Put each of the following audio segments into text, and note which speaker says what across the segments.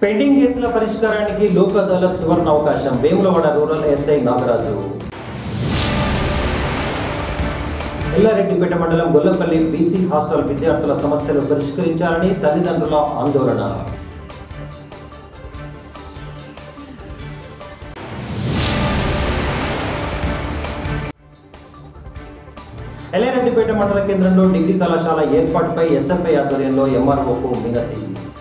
Speaker 1: Pending కేసుల పరిష్కారానికి లోక్ అదాలత్ సువర్ణ అవకాశం వేములవాడ రూరల్ ఎస్ఐ నాగరాజు ఎల్లారెడ్డిపేట మండలం గొల్లపల్లి బీసీ హాస్టల్ విద్యార్థుల సమస్యలు పరిష్కరించాలని తల్లిదండ్రుల ఆందోళన ఎల్లారెడ్డిపేట మండల కేంద్రంలో డిగ్రీ కళాశాల ఏర్పాటుపై ఎస్ఎఫ్ఐ ఆధ్వర్యంలో ఎంఆర్ఓకు మినతి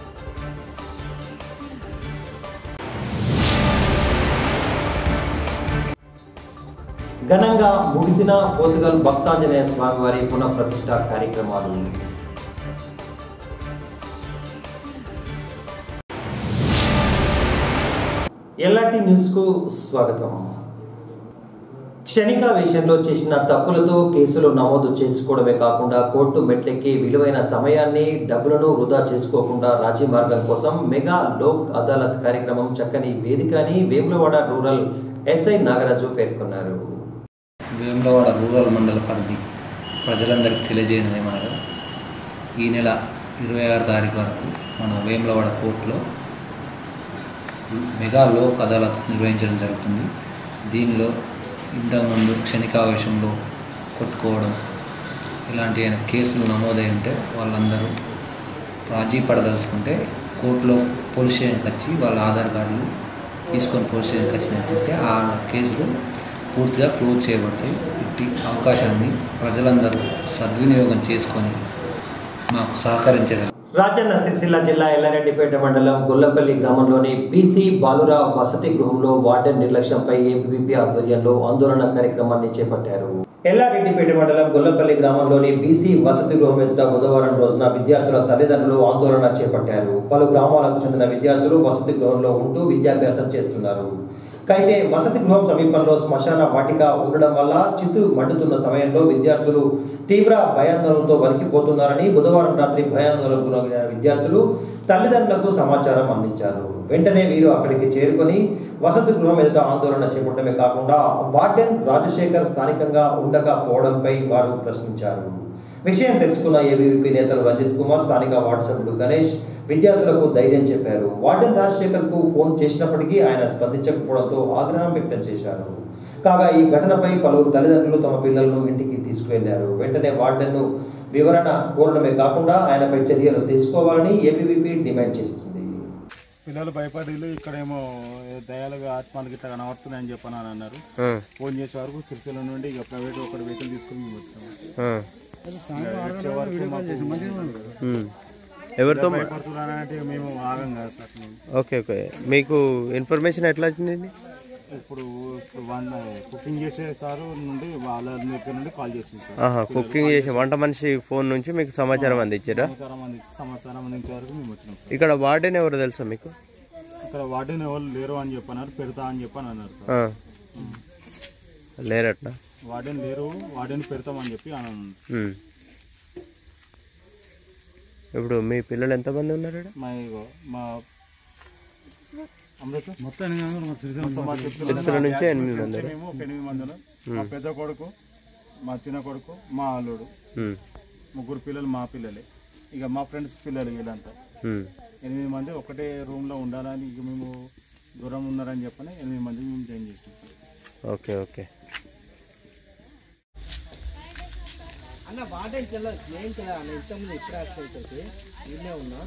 Speaker 1: ఘనంగా ముగిసిన పోతుగల్ భక్తాంజనేయ స్వామివారి పునఃప్రతిష్ఠ కార్యక్రమాలు ఎల్ఆర్టీ న్యూస్కు స్వాగతం క్షణికావేశంలో చేసిన తప్పులతో కేసులు నమోదు చేసుకోవడమే కాకుండా కోర్టు మెట్లెక్కి విలువైన సమయాన్ని డబ్బులను వృధా చేసుకోకుండా రాజీ మార్గం కోసం మెగా లోక్ అదాలత్ కార్యక్రమం చక్కని వేదిక అని వేములవాడ రూరల్ ఎస్ఐ నాగరాజు పేర్కొన్నారు
Speaker 2: వేములవాడ రూరల్ మండల పరిధి ప్రజలందరికీ తెలియజేయడం ఏమనగా ఈ నెల ఇరవై ఆరు తారీఖు వరకు మన వేములవాడ కోర్టులో మెగా లోక్ అదాలత్ నిర్వహించడం జరుగుతుంది దీనిలో ఇంతకుముందు క్షణికావేశంలో కొట్టుకోవడం ఇలాంటి అయిన కేసులు నమోదై ఉంటే వాళ్ళందరూ రాజీ పడదలుచుకుంటే కోర్టులో పోలీస్ స్టేషన్కి వచ్చి వాళ్ళ ఆధార్ కార్డులు తీసుకొని పోలీస్ స్టేషన్కి వచ్చినట్లయితే ఆ కేసులు పూర్తిగా క్లోజ్ చేయబడతాయి ఇట్టి అవకాశాన్ని ప్రజలందరూ సద్వినియోగం చేసుకొని మాకు సహకరించగలరు
Speaker 1: రాజన్న సిరిసిల్ల జిల్లా ఎల్లారెడ్డిపేట మండలం గొల్లపల్లి గ్రామంలోని బీసీ బాలురావు వసతి గృహంలో వార్డెన్ నిర్లక్ష్యంపై ఏబీవీపీ ఆధ్వర్యంలో ఆందోళన కార్యక్రమాన్ని చేపట్టారు ఎల్లారెడ్డిపేట మండలం గొల్లపల్లి గ్రామంలోని బీసీ వసతి గృహం ఎదుట బుధవారం రోజున విద్యార్థుల తల్లిదండ్రులు ఆందోళన చేపట్టారు పలు గ్రామాలకు చెందిన విద్యార్థులు వసతి గృహంలో ఉంటూ విద్యాభ్యాసం చేస్తున్నారు అయితే వసతి గృహం సమీపంలో శ్మశాన వాటిక ఉండడం వల్ల చిత్తు మండుతున్న సమయంలో విద్యార్థులు తీవ్ర భయాందోళనతో వణికిపోతున్నారని బుధవారం రాత్రి భయాందోళనకు గురైన విద్యార్థులు తల్లిదండ్రులకు సమాచారం అందించారు వెంటనే వీరు అక్కడికి చేరుకొని వసతి గృహం ఎదుట ఆందోళన చేపట్టడమే కాకుండా వార్డెన్ రాజశేఖర్ స్థానికంగా ఉండకపోవడంపై వారు ప్రశ్నించారు విషయం తెలుసుకున్న ఏబీవీపీ నేతలు రంజిత్ కుమార్ స్థానిక వార్డు సభ్యుడు గణేష్ విద్యార్థులకు ధైర్యం చెప్పారు వార్డెన్ రాజశేఖర్ కు ఫోన్ చేసినప్పటికీ ఆయన స్పందించకపోవడంతో ఆగ్రహం వ్యక్తం చేశారు కాగా ఈ ఘటనపై పలువురు తల్లిదండ్రులు తమ పిల్లలను ఇంటికి తీసుకువెళ్లారు వెంటనే వార్డెన్ను వివరణ కోరడమే కాకుండా ఆయనపై చర్యలు తీసుకోవాలని ఏబీవీపీ డిమాండ్ చేస్తుంది
Speaker 3: పిల్లలు భయపడి ఇక్కడేమో దయాలుగా ఆత్మలు గిట్లా కనబడుతున్నాయని చెప్పని అని అన్నారు ఫోన్ చేసే వరకు సిరిసిల్ల నుండి ఇక ప్రైవేట్ ఒకటి వెహికల్ తీసుకుని మేము వచ్చాము ఇక వచ్చే వరకు మాకు
Speaker 4: ఎవరితో మా-
Speaker 3: భయపడుతున్నారంటే మేము ఆగం కదా సార్ మేము.
Speaker 4: ఓకే ఓకే మీకు ఇన్ఫర్మేషన్ ఎట్లా వచ్చింది
Speaker 3: ఇప్పుడు ఇప్పుడు వన్ కుకింగ్ చేసే సార్ నుండి వాళ్ళ దగ్గర నుండి కాల్ చేసింది సార్
Speaker 4: ఆహా కుకింగ్ చేసి వంట మనిషి ఫోన్ నుంచి మీకు సమాచారం అందించారా
Speaker 3: సమాచారం అందించి సమాచారం అందించే వరకు మేము వచ్చినాం సార్
Speaker 4: ఇక్కడ వార్డెన్ ఎవరు తెలుసా మీకు
Speaker 3: ఇక్కడ వార్డెన్ ఎవరు లేరు అని చెప్పన్నారు పెడతా అని చెప్పని అన్నారు సార్
Speaker 4: ఆ. లేరట్నా
Speaker 3: వార్డెన్ లేరు వార్డెన్ పెడతామని చెప్పి అని అన్నారు.
Speaker 4: ఉమ్. ఇప్పుడు మీ పిల్లలు ఎంతమంది ఉన్నారు ఈడ?
Speaker 3: మా ఇగో మా అమృత మొత్తం
Speaker 4: సిరిసిల్ల నుంచి ఎనిమిది మంది
Speaker 3: మేము ఒక ఎనిమిది మంది ఉన్నాం. మా పెద్ద కొడుకు మా చిన్న కొడుకు మా అల్లుడు
Speaker 4: ఉమ్.
Speaker 3: ముగ్గురు పిల్లలు మా పిల్లలే ఇక మా ఫ్రెండ్స్ పిల్లలు వీళ్ళంతా
Speaker 4: ఉమ్.
Speaker 3: ఎనిమిది మంది ఒకటే రూమ్లో ఉండాలని ఇక మేము దూరం ఉన్నారని చెప్పని ఎనిమిది మంది మేము జాయిన్ చేసినాం
Speaker 4: ఓకే ఓకే
Speaker 5: అన్న వాడేకి వెళ్ళదు నేను కదా అన్న ఇంతకుముందు ఎప్పుడు యాక్సిడెంట్ అయితే వీళ్ళే ఉన్నా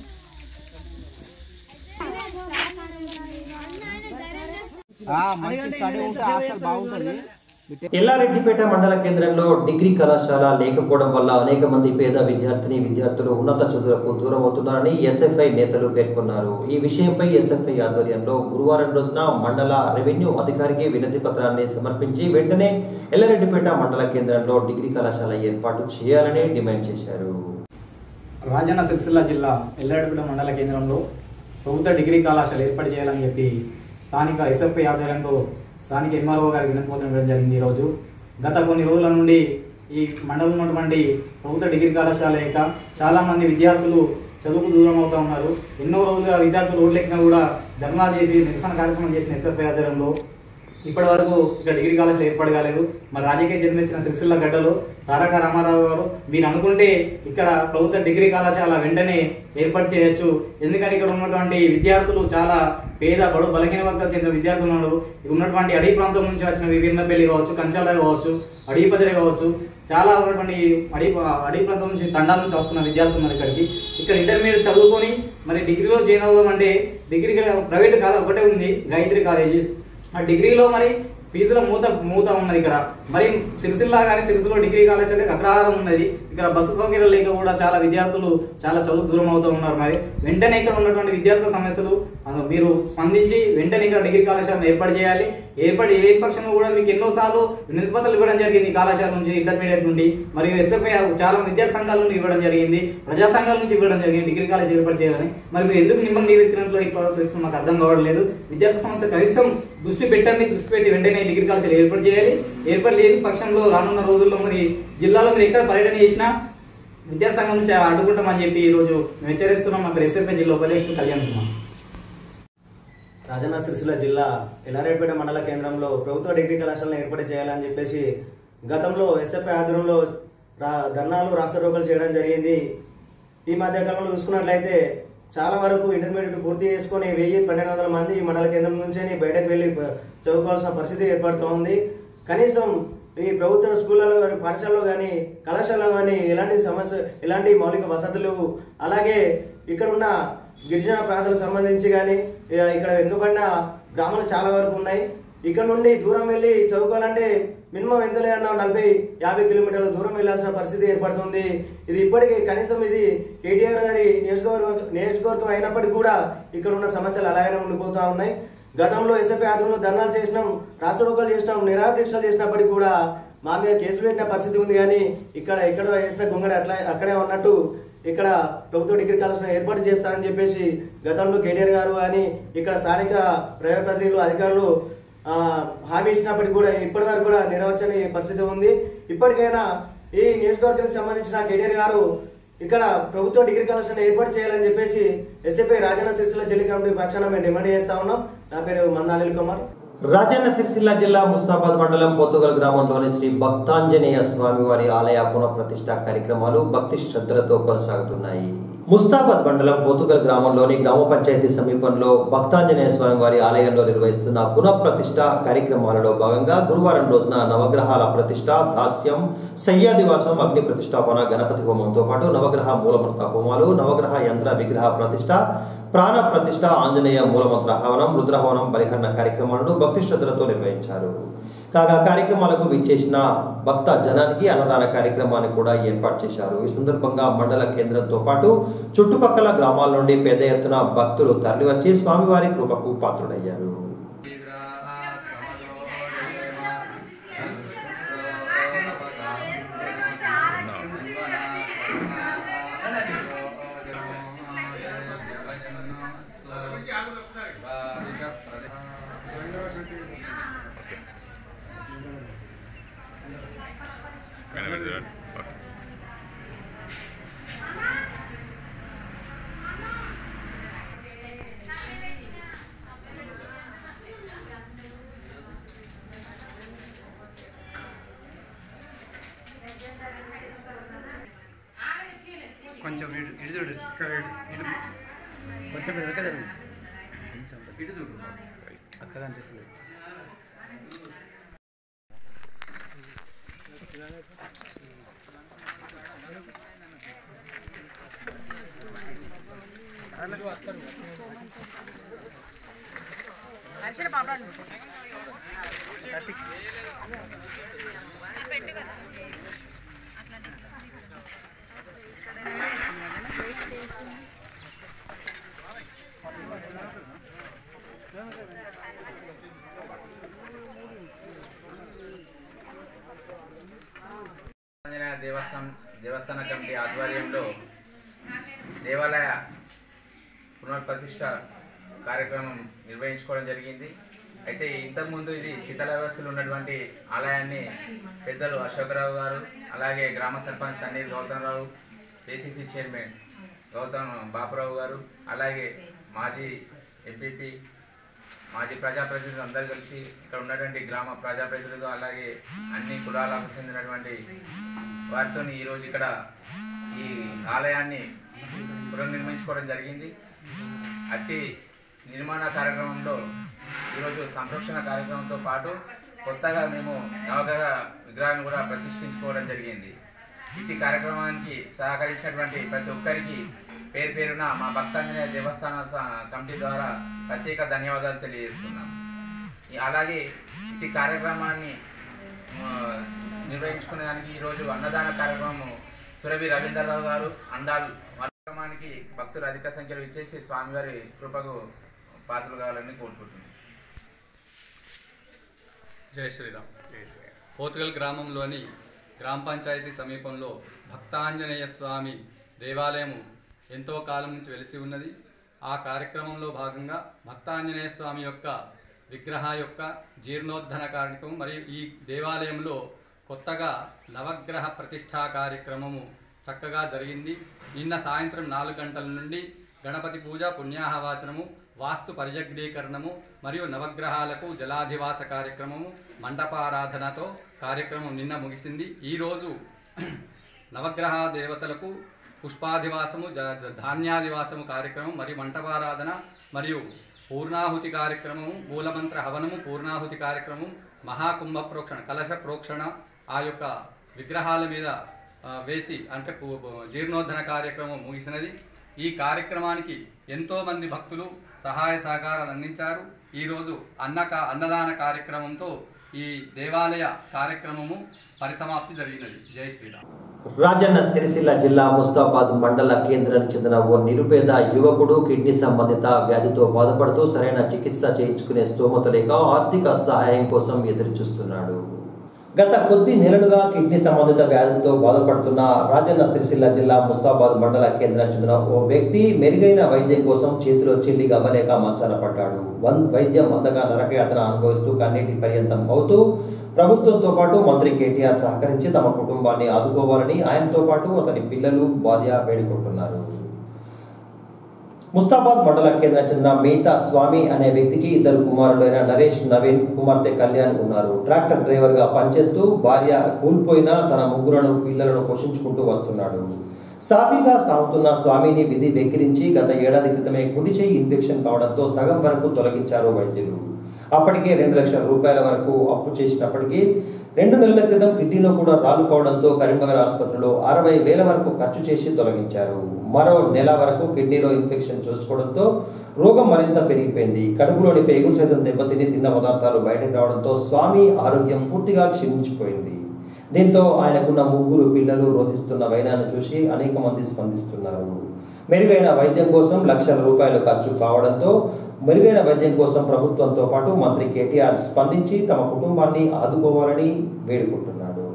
Speaker 5: మంచి స్టడీ ఉంటే హాస్టల్ బాగుంటుంది
Speaker 1: ఎల్లారెడ్డిపేట మండల కేంద్రంలో డిగ్రీ కళాశాల లేకపోవడం వల్ల అనేక మంది పేద విద్యార్థిని విద్యార్థులు ఉన్నత చదువులకు దూరం అవుతున్నారని ఎస్ఎఫ్ఐ నేతలు పేర్కొన్నారు ఈ విషయంపై ఎస్ఎఫ్ఐ ఆధ్వర్యంలో గురువారం రోజున మండల రెవెన్యూ అధికారికి వినతి పత్రాన్ని సమర్పించి వెంటనే ఎల్లారెడ్డిపేట మండల కేంద్రంలో డిగ్రీ కళాశాల ఏర్పాటు చేయాలని డిమాండ్ చేశారు
Speaker 6: రాజన్న సిరిసిల్ల జిల్లా ఎల్లారెడ్డిపేట మండల కేంద్రంలో ప్రభుత్వ డిగ్రీ కళాశాల ఏర్పాటు చేయాలని చెప్పి స్థానిక ఎస్ఎఫ్ఐ ఆధ్వర్యంలో స్థానిక ఎంఆర్ఓ గారికి వినతిపత్రం ఇవ్వడం జరిగింది ఈరోజు గత కొన్ని రోజుల నుండి ఈ మండలంలో ఉన్నటువంటి ప్రభుత్వ డిగ్రీ కళాశాల లేక చాలా మంది విద్యార్థులు చదువుకు దూరం అవుతా ఉన్నారు ఎన్నో రోజులుగా విద్యార్థులు రోడ్లెక్కినా కూడా ధర్నా చేసి నిరసన కార్యక్రమం చేసిన ఎస్ఎఫ్ఐ ఆధ్వర్యంలో ఇప్పటి వరకు ఇక్కడ డిగ్రీ కాలేజీలో ఏర్పాటు కాలేదు మరి రాజకీయ జన్మించిన సిరిసిల్ల గడ్డలు తారక రామారావు గారు మీరు అనుకుంటే ఇక్కడ ప్రభుత్వ డిగ్రీ కళాశాల వెంటనే ఏర్పాటు చేయొచ్చు ఎందుకంటే ఇక్కడ ఉన్నటువంటి విద్యార్థులు చాలా పేద బడు బలహీన వర్గాలకు చెందిన విద్యార్థులు ఉన్నారు ఇక్కడ ఉన్నటువంటి అడవి ప్రాంతం నుంచి వచ్చిన విభిన్నపల్లి కావచ్చు కంచాల కావచ్చు అడవిపదిరి కావచ్చు చాలా ఉన్నటువంటి అడవి అడవి ప్రాంతం నుంచి తండాల నుంచి వస్తున్న విద్యార్థులు ఉన్నారు ఇక్కడికి ఇక్కడ ఇంటర్మీడియట్ చదువుకొని మరి డిగ్రీలో జాయిన్ అవ్వడం అంటే డిగ్రీ ఇక్కడ ప్రైవేట్ కాలేజ్ ఒకటే ఉంది గాయత్రి కాలేజీ ఆ డిగ్రీలో మరి ఫీజుల మూత మూత ఉన్నది ఇక్కడ మరి సిరిసిల్ల కానీ సిరిసిల్లో డిగ్రీ కాలేజ్ అంటే అగ్రహారం ఉన్నది ఇక్కడ బస్సు సౌకర్యం లేక కూడా చాలా విద్యార్థులు చాలా చదువు దూరం అవుతూ ఉన్నారు మరి వెంటనే ఇక్కడ ఉన్నటువంటి విద్యార్థుల సమస్యలు ఆ, మీరు స్పందించి వెంటనే ఇక్కడ డిగ్రీ కళాశాలను ఏర్పాటు చేయాలి ఏర్పాటు ఏ పక్షంలో కూడా మీకు ఎన్నో సార్లు నిలుపుదలు ఇవ్వడం జరిగింది ఈ కళాశాల నుంచి ఇంటర్మీడియట్ నుండి మరియు ఎస్ఎఫ్ఐ చాలా విద్యార్థి సంఘాల నుండి ఇవ్వడం జరిగింది ప్రజా సంఘాల నుంచి ఇవ్వడం జరిగింది డిగ్రీ కాలేజ్ ఏర్పాటు చేయాలని మరి మీరు ఎందుకు నిమ్మకం నీరెత్తినట్లు ప్రవర్తిస్తున్న మాకు అర్థం కావట్లేదు విద్యార్థి సమస్య కనీసం దృష్టి పెట్టండి దృష్టి పెట్టి వెంటనే డిగ్రీ కాలేజీలు ఏర్పాటు చేయాలి ఏర్పాటు లేని పక్షంలో రానున్న రోజుల్లో మరి జిల్లాలో మీరు ఎక్కడ పర్యటన చేసినా విద్యాసంఘం నుంచి అడ్డుకుంటామని చెప్పి ఈ రోజు మేము హెచ్చరిస్తున్నాం మా పేరు ఎస్ఎఫ్ఐ జిల్లా ఉపదేశం కళ్యాణ్ కుమార్
Speaker 7: రాజన్న సిరిసిల్ల జిల్లా ఎల్లారెడ్డిపేట మండల కేంద్రంలో ప్రభుత్వ డిగ్రీ కళాశాలను ఏర్పాటు చేయాలని చెప్పేసి గతంలో ఎస్ఎఫ్ఐ ఆధ్వర్యంలో రా ధర్నాలు రాస్తారోకలు చేయడం జరిగింది ఈ మధ్య కాలంలో చూసుకున్నట్లయితే చాలా వరకు ఇంటర్మీడియట్ పూర్తి చేసుకొని వెయ్యి పన్నెండు వందల మంది ఈ మండల కేంద్రం నుంచి బయటకు వెళ్ళి ప- చదువుకోవాల్సిన పరిస్థితి ఏర్పడుతోంది కనీసం ఈ ప్రభుత్వ స్కూళ్ళలో కానీ పాఠశాలలో కానీ కళాశాలలో కానీ ఎలాంటి సమస్య ఎలాంటి మౌలిక వసతులు లేవు అలాగే ఇక్కడ ఉన్న గిరిజన ప్రాంతాలకు సంబంధించి కానీ ఇక్కడ వెనుకబడిన గ్రామాలు చాలా వరకు ఉన్నాయి ఇక్కడ నుండి దూరం వెళ్ళి చదువుకోవాలంటే మినిమం ఎంత లేదన్నా నలభై యాభై కిలోమీటర్ల దూరం వెళ్ళాల్సిన పరిస్థితి ఏర్పడుతుంది ఇది ఇప్పటికీ కనీసం ఇది కేటీఆర్ గారి నియోజకవర్గం నియోజకవర్గం అయినప్పటికీ కూడా ఇక్కడ ఉన్న సమస్యలు అలాగనే ఉండిపోతా ఉన్నాయి గతంలో ఎస్ఎఫ్ఐ ఆధ్వర్యంలో ధర్నాలు చేసినాం రాష్ట్రోకలు చేసినాం నిరాదీక్షలు చేసినప్పటికీ కూడా మా మీద కేసులు పెట్టిన పరిస్థితి ఉంది కానీ ఇక్కడ ఎక్కడ వేసిన గొంగడి అట్లా అక్కడే ఉన్నట్టు ఇక్కడ ప్రభుత్వ డిగ్రీ కళాశాల ఏర్పాటు చేస్తారని చెప్పేసి గతంలో కేటీఆర్ గారు కానీ ఇక్కడ స్థానిక ప్రైవేట్ ప్రతినిధులు అధికారులు ఆ, హామీ ఇచ్చినప్పటికీ కూడా ఇప్పటి వరకు కూడా నెరవేర్చని పరిస్థితి ఉంది ఇప్పటికైనా ఈ నియోజకవర్గానికి సంబంధించిన కేటీఆర్ గారు ఇక్కడ ప్రభుత్వ డిగ్రీ కళాశాల ఏర్పాటు చేయాలని చెప్పేసి ఎస్ఎఫ్ఐ రాజన్న సిరిసిల్ల జిల్లా కమిటీ పక్షాన మేము డిమాండ్ చేస్తా ఉన్నాం నా పేరు మందా అనిల్ కుమార్
Speaker 1: రాజన్న సిరిసిల్ల జిల్లా ముస్తాబాద్ మండలం పోతుగల్ గ్రామంలోని శ్రీ భక్తాంజనేయ స్వామి వారి ఆలయ పునఃప్రతిష్ఠ కార్యక్రమాలు భక్తి శ్రద్ధలతో కొనసాగుతున్నాయి ముస్తాబాద్ మండలం పోతుగల్ గ్రామంలోని గ్రామ పంచాయతీ సమీపంలో భక్తాంజనేయ స్వామి వారి ఆలయంలో నిర్వహిస్తున్న పునఃప్రతిష్ఠ కార్యక్రమాలలో భాగంగా గురువారం రోజున నవగ్రహాల ప్రతిష్ఠ దాస్యం సయ్యాదివాసం అగ్ని ప్రతిష్టాపన గణపతి హోమంతో పాటు నవగ్రహ మూలమంత్ర హోమాలు నవగ్రహ యంత్ర విగ్రహ ప్రతిష్ఠ ప్రాణ ప్రతిష్ఠ ఆంజనేయ మూలమంత్ర హవనం రుద్రహవనం పరిహరణ కార్యక్రమాలను భక్తి శ్రద్ధలతో నిర్వహించారు కాగా కార్యక్రమాలకు విచ్చేసిన భక్త జనానికి అన్నదాన కార్యక్రమాన్ని కూడా ఏర్పాటు చేశారు ఈ సందర్భంగా మండల కేంద్రంతో పాటు చుట్టుపక్కల గ్రామాల నుండి పెద్ద ఎత్తున భక్తులు తరలివచ్చి స్వామివారి కృపకు పాత్రుడయ్యారు
Speaker 8: కొంచెం ఇటు ఇటు చూడు ఇక్కడ ఇటు కొంచెం వెనక జరుగు ఇటు చూడు అక్కడ కనిపిస్తుంది
Speaker 9: ఆంజనేయ దేవస్థానం దేవస్థాన కమిటీ ఆధ్వర్యంలో దేవాలయ పునర్ప్రతిష్ఠ కార్యక్రమం నిర్వహించుకోవడం జరిగింది అయితే ఇంతకుముందు ఇది శీతల వ్యవస్థలు ఉన్నటువంటి ఆలయాన్ని పెద్దలు అశోకరావు గారు అలాగే గ్రామ సర్పంచ్ తన్నీర్ గౌతమరావు ఏసీసీ చైర్మన్ గౌతమ్ బాపురావు గారు అలాగే మాజీ ఎంపీపీ మాజీ ప్రజాప్రతినిధులు అందరూ కలిసి ఇక్కడ ఉన్నటువంటి గ్రామ ప్రజాప్రతినిధులు అలాగే అన్ని కులాలకు చెందినటువంటి వారితో ఈరోజు ఇక్కడ ఈ ఆలయాన్ని పునర్నిర్మించుకోవడం జరిగింది అట్టి నిర్మాణ కార్యక్రమంలో ఈరోజు సంరక్షణ కార్యక్రమంతో పాటు కొత్తగా మేము నవగ్రహ విగ్రహాన్ని కూడా ప్రతిష్ఠించుకోవడం జరిగింది ఇట్టి కార్యక్రమానికి సహకరించినటువంటి ప్రతి ఒక్కరికి పేరు పేరున మా భక్తాంజనేయ దేవస్థాన స- కమిటీ ద్వారా ప్రత్యేక ధన్యవాదాలు తెలియజేస్తున్నాం ఈ- అలాగే ఇట్టి కార్యక్రమాన్ని ఆ, నిర్వహించుకునేదానికి ఈరోజు అన్నదాన కార్యక్రమం సురభి రవీంద్రరావు గారు అండాల్ కార్యక్రమానికి భక్తులు అధిక సంఖ్యలో ఇచ్చేసి స్వామివారి కృపకు పాత్రలు కావాలని కోరుకుంటున్నాం
Speaker 10: జై శ్రీరామ్ పోతుగల్ గ్రామంలోని గ్రామ పంచాయతీ సమీపంలో భక్తాంజనేయ స్వామి దేవాలయము ఎంతో కాలం నుంచి వెలిసి ఉన్నది ఆ కార్యక్రమంలో భాగంగా భక్తాంజనేయ స్వామి యొక్క విగ్రహ యొక్క జీర్ణోద్ధరణ కార్యక్రమం మరియు ఈ దేవాలయంలో కొత్తగా నవగ్రహ ప్రతిష్ఠా కార్యక్రమము చక్కగా జరిగింది నిన్న సాయంత్రం నాలుగు గంటల నుండి గణపతి పూజ పుణ్యాహవాచనము వాస్తు పరిజగ్రీకరణము మరియు నవగ్రహాలకు జలాధివాస కార్యక్రమము మండపారాధనతో కార్యక్రమం నిన్న ముగిసింది ఈరోజు నవగ్రహ దేవతలకు పుష్పాధివాసము జ జ- ధాన్యాదివాసము కార్యక్రమం మరియు మంటపారాధన మరియు పూర్ణాహుతి కార్యక్రమము మూలమంత్ర హవనము పూర్ణాహుతి కార్యక్రమం మహాకుంభ ప్రోక్షణ కలశ ప్రోక్షణ ఆ యొక్క విగ్రహాల మీద ఆ, వేసి అంటే పు- పు- జీర్ణోద్ధరణ కార్యక్రమం ముగిసినది ఈ కార్యక్రమానికి ఎంతో మంది భక్తులు సహాయ సహకారాలు అందించారు ఈరోజు అన్న కా- అన్నదాన కార్యక్రమంతో ఈ దేవాలయ కార్యక్రమము పరిసమాప్తి జరిగినది జై శ్రీరామ్
Speaker 1: రాజన్న సిరిసిల్ల జిల్లా ముస్తాబాద్ మండల కేంద్రానికి చెందిన ఓ నిరుపేద యువకుడు కిడ్నీ సంబంధిత వ్యాధితో బాధపడుతూ సరైన చికిత్స చేయించుకునే స్తోమత లేక ఆర్థిక సహాయం కోసం ఎదురు చూస్తున్నాడు గత కొద్ది నెలలుగా కిడ్నీ సంబంధిత వ్యాధితో బాధపడుతున్న రాజన్న సిరిసిల్ల జిల్లా ముస్తాబాద్ మండల కేంద్రానికి చెందిన ఓ వ్యక్తి మెరుగైన వైద్యం కోసం చేతిలో చెల్లి గవ్వలేక మంచాన పడ్డాడు వన్- వైద్యం అందగా నరకయాతన అనుభవిస్తూ కన్నీటి పర్యంతం అవుతూ ప్రభుత్వంతో పాటు మంత్రి కేటీఆర్ సహకరించి తమ కుటుంబాన్ని ఆదుకోవాలని ఆయనతో పాటు అతని పిల్లలు భార్య వేడుకుంటున్నారు ముస్తాబాద్ మండల కేంద్రం చెందిన మీసా స్వామి అనే వ్యక్తికి ఇద్దరు కుమారులైన నరేష్ నవీన్ కుమార్తె కళ్యాణ్ ఉన్నారు ట్రాక్టర్ డ్రైవర్ గా పనిచేస్తూ భార్య కూలిపోయిన తన ముగ్గురును పిల్లలను పోషించుకుంటూ వస్తున్నాడు సాఫీగా సాగుతున్న స్వామిని విధి వెక్కిరించి గత ఏడాది క్రితమే కుడి చేయి ఇన్ఫెక్షన్ కావడంతో సగం వరకు తొలగించారు వైద్యులు అప్పటికే రెండు లక్షల రూపాయల వరకు అప్పు చేసినప్పటికీ రెండు నెలల క్రితం కిడ్నీలో కూడా రాళ్ళు కావడంతో కరీంనగర్ ఆసుపత్రిలో అరవై వేల వరకు ఖర్చు చేసి తొలగించారు మరో నెల వరకు కిడ్నీలో ఇన్ఫెక్షన్ చూసుకోవడంతో రోగం మరింత పెరిగిపోయింది కడుపులోని పేగులు సైతం దెబ్బతిని తిన్న పదార్థాలు బయటకు రావడంతో స్వామి ఆరోగ్యం పూర్తిగా క్షీణించిపోయింది దీంతో ఆయనకున్న ముగ్గురు పిల్లలు రోధిస్తున్న వైనాన్ని చూసి అనేక మంది స్పందిస్తున్నారు మెరుగైన వైద్యం కోసం లక్షల రూపాయలు ఖర్చు కావడంతో మెరుగైన వైద్యం కోసం ప్రభుత్వంతో పాటు మంత్రి కేటీఆర్ స్పందించి తమ కుటుంబాన్ని ఆదుకోవాలని వేడుకుంటున్నాడు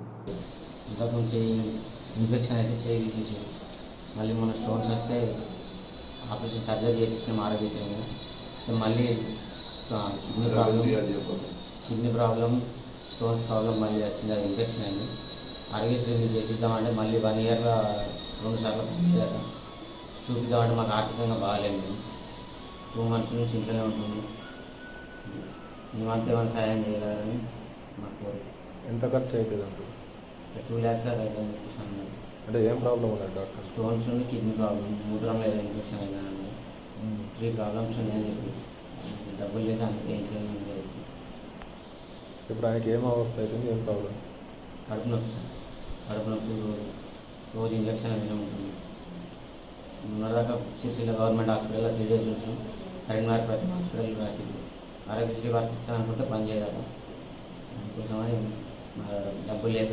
Speaker 11: ఇంతకు చేయి ఇన్ఫెక్షన్ అయితే చేయి తీసేసి మళ్ళీ మన స్టోన్స్ వస్తే ఆపరేషన్ సర్జరీ చేయించిన ఆరోగ్యం మళ్ళీ kidney problem kidney problem stones problem మళ్ళీ వచ్చింది అది ఇన్ఫెక్షన్ అయింది ఆరోగ్యశ్రీ మీరు చేపిద్దామంటే మళ్ళీ వన్ ఇయర్లో రెండు సార్లు పంపించారు చూపిద్దామంటే మాకు ఆర్థికంగా బాగాలేదు మేము టూ మంత్స్ నుంచి ఇంట్లోనే ఉంటుంది మేమంతా ఏమైనా సాయం చేయగలరని మా కోరిక
Speaker 12: ఎంత ఖర్చు అవుతుంది అంటారు
Speaker 11: టూ ల్యాక్స్ అయితే అన్నారు
Speaker 12: అంటే ఏం ప్రాబ్లం ఉన్నది డాక్టర్
Speaker 11: స్టోన్స్ ఉంది కిడ్నీ ప్రాబ్లం మూత్రం లేదా ఇన్ఫెక్షన్ అయిందండి త్రీ ప్రాబ్లమ్స్ ఉన్నాయని చెప్పి డబ్బులు లేదు అందుకే ఏం చేయమని చెప్పి
Speaker 12: ఇప్పుడు ఆయనకి ఏం అవస్థ అవుతుంది ఏం ప్రాబ్లం
Speaker 11: కడుపు నొప్పి సార్ కడుపు నొప్పి రోజు రోజు ఇంజక్షన్ అయినా ఉంటుంది మొన్నదాకా సిరిసిల్ల గవర్నమెంట్ హాస్పిటల్లో త్రీ డేస్ చూసాం కరీంనగర్ ప్రతి హాస్పిటల్ రాసింది ఆరోగ్యశ్రీ వర్తిస్తా అనుకుంటే పని చేయదాం అందుకోసమని మా డబ్బులు లేక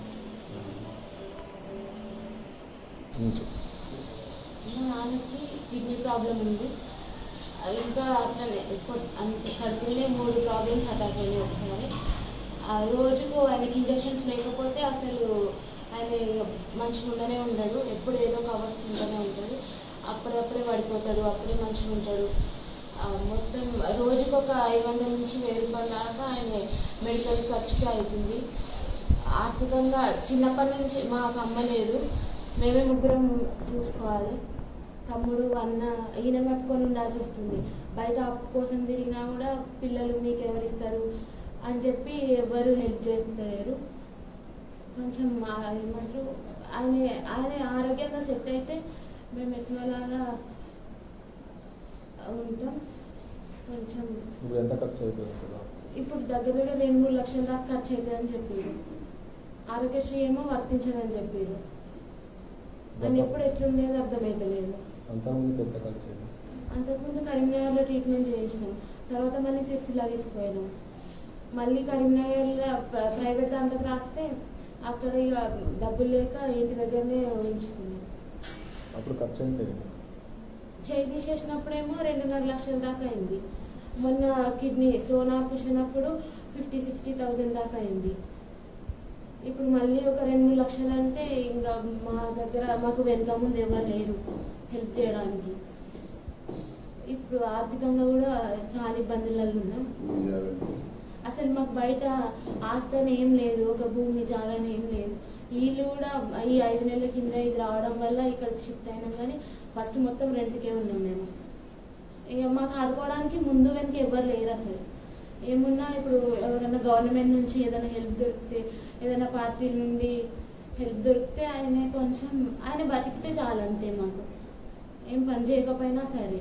Speaker 13: మా నాన్నకి కిడ్నీ ప్రాబ్లం ఉంది అది ఇంకా అట్లనే ఎక్కువ అంతే కడుపులోనే మూడు ప్రాబ్లమ్స్ అటాక్ అయినాయి ఒకసారి ఆ రోజుకు ఆయనకి ఇంజెక్షన్స్ లేకపోతే అసలు ఆయన ఇక మంచిగా ఉండనే ఉండడు ఎప్పుడు ఏదో ఒక అవస్థ ఉంటూనే ఉంటుంది అప్పుడప్పుడే పడిపోతాడు అప్పుడే మంచిగా ఉంటాడు ఆ, మొత్తం రోజుకు ఒక ఐదు వందల నుంచి వెయ్యి రూపాయల దాకా ఆయన మెడికల్ ఖర్చుకి అవుతుంది ఆర్థికంగా చిన్నప్పటి నుంచి మాకు అమ్మ లేదు మేమే ముగ్గురం చూసుకోవాలి తమ్ముడు అన్న ఈయన పట్టుకొని ఉండాల్సి వస్తుంది బయట అప్పు కోసం తిరిగినా కూడా పిల్లలు మీకు ఎవరు ఇస్తారు అని చెప్పి ఎవరు హెల్ప్ చేస్తలేరు కొంచెం ఆ ఏమంటారు ఆయన ఆయన ఆరోగ్యంగా సెట్ అయితే మేము ఎట్లలాగా ఉంటాం కొంచెం
Speaker 12: ఇప్పుడు ఎంత ఖర్చు అయిపోయింది కదా
Speaker 13: ఇప్పుడు దగ్గర దగ్గర రెండు మూడు లక్షల దాకా ఖర్చు అవుతుందని చెప్పారు ఆరోగ్యశ్రీ ఏమో వర్తించదని చెప్పారు అని ఎప్పుడు ఎట్లుండేది అర్థమైతలేదు
Speaker 12: అంతకుముందుకు ఎంత ఖర్చు అయింది
Speaker 13: అంతకుముందు కరీంనగర్లో ట్రీట్మెంట్ చేసినాం తర్వాత మళ్ళీ సిరిసిల్ల తీసుకుపోయినాం మళ్ళీ కరీంనగర్లో ప్ర- ప్రైవేట్ దాంట్లోకి రాస్తే అక్కడ ఇక డబ్బులు లేక ఇంటి దగ్గరనే ఉంచుతున్నాం
Speaker 12: అప్పుడు ఖర్చు ఎంత అయింది
Speaker 13: చేయి తీసేసినప్పుడేమో రెండున్నర లక్షల దాకా అయింది మొన్న కిడ్నీ స్టోన్ ఆపరేషన్ అప్పుడు ఫిఫ్టీ సిక్స్టీ థౌజండ్ దాకా అయింది ఇప్పుడు మళ్ళీ ఒక రెండు మూడు లక్షలు అంటే ఇంకా మా దగ్గర మాకు వెనక ముందు ఎవరు లేరు హెల్ప్ చేయడానికి ఇప్పుడు ఆర్థికంగా కూడా చాలా ఇబ్బందులలో ఉన్నాం అసలు మాకు బయట ఆస్తి అని ఏం లేదు ఒక భూమి జాగాని ఏం లేదు వీళ్ళు కూడా ఈ ఐదు నెలల కింద ఇది రావడం వల్ల ఇక్కడ షిఫ్ట్ అయినాం కానీ ఫస్ట్ మొత్తం రెంట్కే ఉన్నాం మేము ఇక మాకు ఆడుకోవడానికి ముందు వెనక ఎవరు లేరు అసలు ఏమున్నా ఇప్పుడు ఎవరైనా గవర్నమెంట్ నుంచి ఏదైనా హెల్ప్ దొరికితే ఏదైనా పార్టీ నుండి హెల్ప్ దొరికితే ఆయన కొంచెం ఆయన బతికితే చాలు అంతే మాకు ఏం పని చేయకపోయినా సరే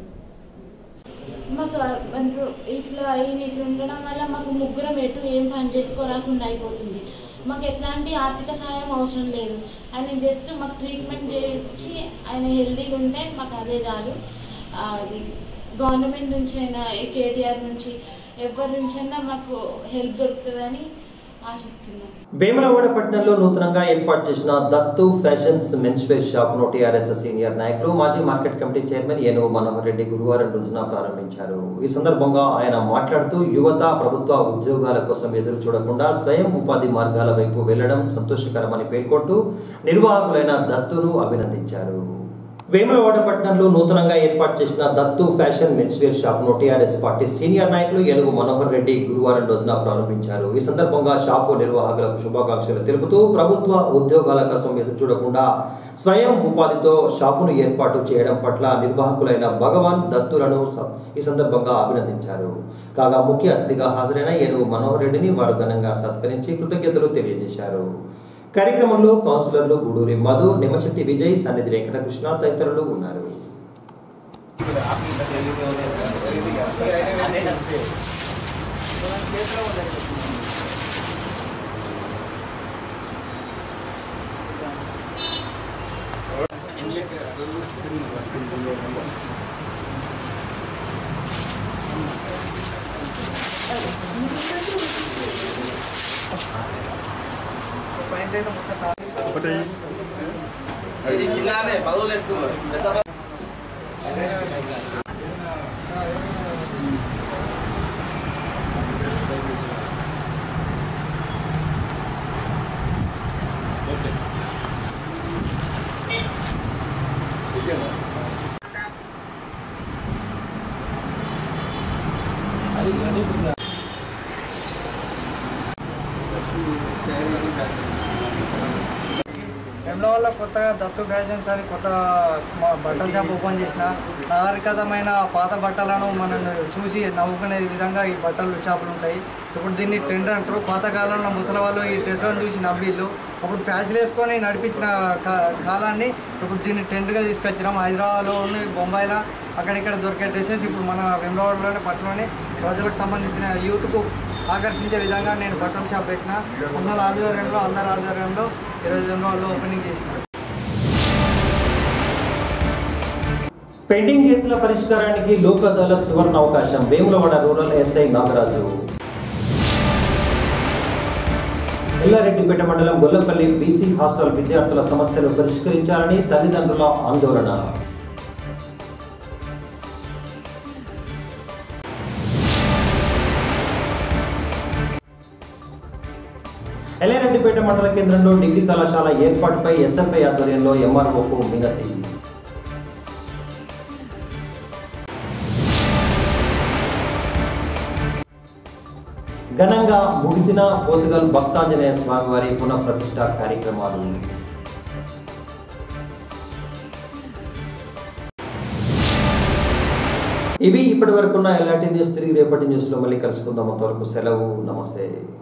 Speaker 13: మాకు అంటారు ఇట్లా ఈయన ఇట్లా ఉండడం వల్ల మాకు ముగ్గురం ఎటు ఏం పని చేసుకోరాకుండా అయిపోతుంది మాకు ఎట్లాంటి ఆర్థిక సహాయం అవసరం లేదు ఆయన జస్ట్ మాకు ట్రీట్మెంట్ చేయించి ఆయన హెల్దీగా ఉంటే మాకు అదే చాలు ఆ, అది గవర్నమెంట్ నుంచి అయినా కేటీఆర్ నుంచి ఎవరి నుంచి అయినా మాకు హెల్ప్ దొరుకుతుందని ఆశిస్తున్నాం
Speaker 1: వేములవాడ పట్టణంలో నూతనంగా ఏర్పాటు చేసిన Dattu fashions men's wear shop ను టీఆర్ఎస్ సీనియర్ నాయకులు మాజీ మార్కెట్ కమిటీ చైర్మన్ ఏనుగు మనోహర్ రెడ్డి గురువారం రోజున ప్రారంభించారు ఈ సందర్భంగా ఆయన మాట్లాడుతూ యువత ప్రభుత్వ ఉద్యోగాల కోసం ఎదురు చూడకుండా స్వయం ఉపాధి మార్గాల వైపు వెళ్లడం సంతోషకరమని పేర్కొంటూ నిర్వాహకులైన దత్తును అభినందించారు వేములవాడ పట్టణంలో నూతనంగా ఏర్పాటు చేసిన Dattu fashion men's wear shop ను టీఆర్ఎస్ పార్టీ సీనియర్ నాయకులు ఏనుగు మనోహర్ రెడ్డి గురువారం రోజున ప్రారంభించారు ఈ సందర్భంగా షాపు నిర్వాహకులకు శుభాకాంక్షలు తెలుపుతూ ప్రభుత్వ ఉద్యోగాల కోసం ఎదురు చూడకుండా స్వయం ఉపాధితో షాపును ఏర్పాటు చేయడం పట్ల నిర్వాహకులైన భగవాన్ దత్తులను స- ఈ సందర్భంగా అభినందించారు కాగా ముఖ్య అతిథిగా హాజరైన ఏనుగు మనోహర్ రెడ్డిని వారు ఘనంగా సత్కరించి కృతజ్ఞతలు తెలియజేశారు కార్యక్రమంలో కౌన్సిలర్లు గూడూరి మధు నిమ్మశెట్టి విజయ్ సన్నిధి వెంకటకృష్ణ తదితరులు ఉన్నారు
Speaker 5: ఇది చిన్ననే పదవులు ఎక్కువ పెద్ద
Speaker 14: వల్ల కొత్తగా దత్తు ఫ్యాషన్స్ అని కొత్త మా- బట్టల షాప్ ఓపెన్ చేసిన నాగరికతమైన పాత బట్టలను మనం చూసి నవ్వుకునే విధంగా ఈ బట్టల షాపులు ఉంటాయి ఇప్పుడు దీన్ని ట్రెండ్ అంటారు పాతకాలంలో ముసలి వాళ్ళు ఈ డ్రెస్లను చూసి నవ్విళ్ళు అప్పుడు ఫ్యాషన్ వేసుకొని నడిపించిన కా- కాలాన్ని ఇప్పుడు దీన్ని ట్రెండ్గా తీసుకొచ్చినాం హైదరాబాద్లో ఉన్న బొంబాయిలో అక్కడిక్కడ దొరికే డ్రెస్సెస్ ఇప్పుడు మన వెంబడలోనే పట్టులోనే ప్రజలకు సంబంధించిన యూత్కు ఆకర్షించే విధంగా నేను బట్టల షాప్ పెట్టిన ఉన్నల ఆధ్వర్యంలో అందరి ఆధ్వర్యంలో ఇరవై వెంబడాల్లో ఓపెనింగ్ చేసిన
Speaker 1: పెండింగ్ కేసుల పరిష్కారానికి లోక్ అదాలత్ సువర్ణ అవకాశం వేములవాడ రూరల్ ఎస్ఐ నాగరాజు ఎల్లారెడ్డిపేట మండలం గొల్లపల్లి బీసీ హాస్టల్ విద్యార్థుల సమస్యలు పరిష్కరించాలని తల్లిదండ్రుల ఆందోళన ఎల్లారెడ్డిపేట మండల కేంద్రంలో డిగ్రీ కళాశాల ఏర్పాటుపై ఎస్ఎఫ్ఐ ఆధ్వర్యంలో ఎంఆర్ఓకు వినతి ఘనంగా ముగిసిన పోతుగల్ భక్తాంజనేయ స్వామివారి పునఃప్రతిష్ఠ కార్యక్రమాలు ఇవి ఇప్పటి వరకున్న ఎలాంటి న్యూస్ తిరిగి రేపటి న్యూస్లో మళ్ళీ కలుసుకుందాం అంతవరకు సెలవు నమస్తే